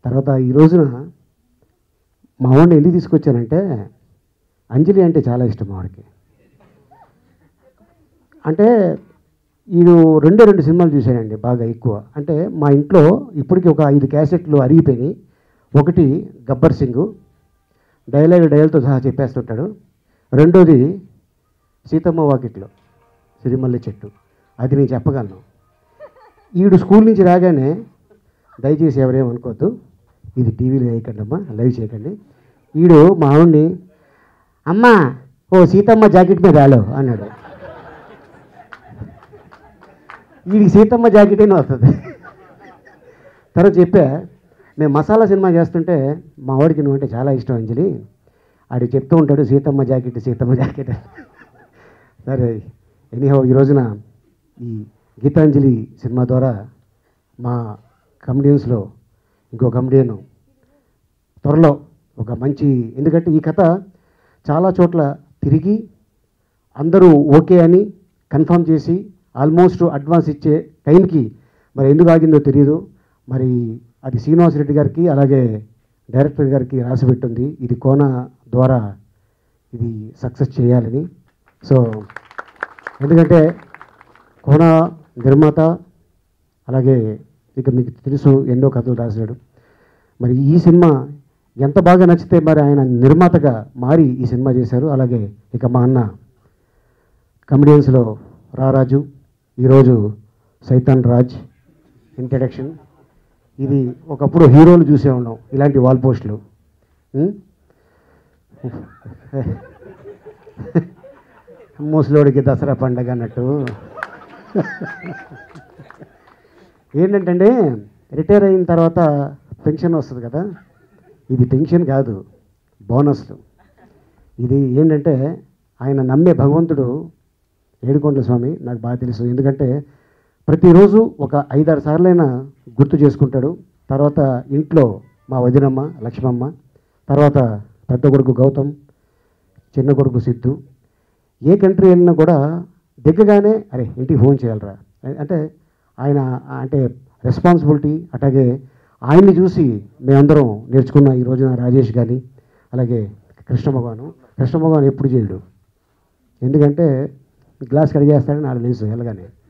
తర్వాత ఈ రోజున మా వాడిని ఎందుకు తీసుకొచ్చానంటే అంజలి అంటే చాలా ఇష్టం మా వాడికి అంటే వీడు రెండే రెండు సినిమాలు చూశాడండి బాగా ఎక్కువ అంటే మా ఇంట్లో ఇప్పటికి ఒక ఐదు క్యాసెట్లు అరిగిపోయినాయి ఒకటి గబ్బర్ సింగ్ డైలాగ్ డైలాగ్తో సహా చెప్పేస్తుంటాడు రెండోది సీతమ్మ వాకిట్లో సిరిమల్లె చెట్టు అది నేను చెప్పగలను ఈడు స్కూల్ నుంచి రాగానే దయచేసి ఎవరేమనుకోవద్దు ఇది టీవీలో వేయకండి అమ్మా లైవ్ చేయకండి ఈడు మా ఆవిడ్ని అమ్మా ఓ సీతమ్మ జాకెట్ మీద రాలో అన్నాడు వీడికి సీతమ్మ జాకెట్ అని వస్తుంది తర్వాత చెప్పా మేము మసాలా సినిమా చేస్తుంటే మా వాడికి నువ్వు అంటే చాలా ఇష్టం అంజలి ఆడికి చెప్తూ ఉంటాడు సీతమ్మ జాకెట్ సీతమ్మ జాకెట్ అని. సరే ఎనీహో ఈ రోజున ఈ గీతాంజలి సినిమా ద్వారా మా కమెడియన్స్లో ఇంకో కమెడియన్ త్వరలో ఒక మంచి ఎందుకంటే ఈ కథ చాలా చోట్ల తిరిగి అందరూ ఓకే అని కన్ఫర్మ్ చేసి ఆల్మోస్ట్ అడ్వాన్స్ ఇచ్చే టైంకి మరి ఎందుకు ఆగిందో తెలియదు మరి అది శ్రీనివాస్ రెడ్డి గారికి అలాగే డైరెక్టర్ గారికి రాసి పెట్టింది ఇది కోన ద్వారా ఇది సక్సెస్ చేయాలని సో ఎందుకంటే కోన నిర్మాత అలాగే ఇక మీకు తెలుసు ఎన్నో కథలు రాశాడు మరి ఈ సినిమా ఎంత బాగా నచ్చితే మరి ఆయన నిర్మాతగా మారి ఈ సినిమా చేశారు అలాగే ఇక మా అన్న కమెడియన్స్లో రారాజు ఈరోజు సైతాన్ రాజ్ ఇంట్రడక్షన్ ఇది ఒకప్పుడు హీరోలు చూసే ఉన్నాం ఇలాంటి వాల్ పోస్టులు ఉం? ముసలోడికి దసరా పండగ అన్నట్టు ఏంటంటే రిటైర్ అయిన తర్వాత పెన్షన్ వస్తుంది కదా ఇది పెన్షన్ కాదు బోనస్లు ఇది ఏంటంటే ఆయన నమ్మే భగవంతుడు ఏడుకొండల స్వామి నాకు బాగా తెలుసు ఎందుకంటే ప్రతిరోజు ఒక ఐదారు సార్లైనా గుర్తు చేసుకుంటాడు తర్వాత ఇంట్లో మా వదినమ్మ లక్ష్మమ్మ తర్వాత పెద్ద కొడుకు గౌతమ్ చిన్న కొడుకు సిద్ధు ఏ కంట్రీ వెళ్ళినా కూడా దిగ్గగానే అరే ఇంటికి ఫోన్ చేయాలరా అంటే ఆయన అంటే రెస్పాన్సిబిలిటీ అట్లాగే ఆయన్ని చూసి మేమందరం నేర్చుకున్న ఈ రోజున రాజేష్ కానీ అలాగే కృష్ణ భగవాను కృష్ణ భగవాన్ ఎప్పుడు చేయడు ఎందుకంటే గ్లాస్ కడిగేస్తాడని నాకు తెలుసు వెళ్ళగానే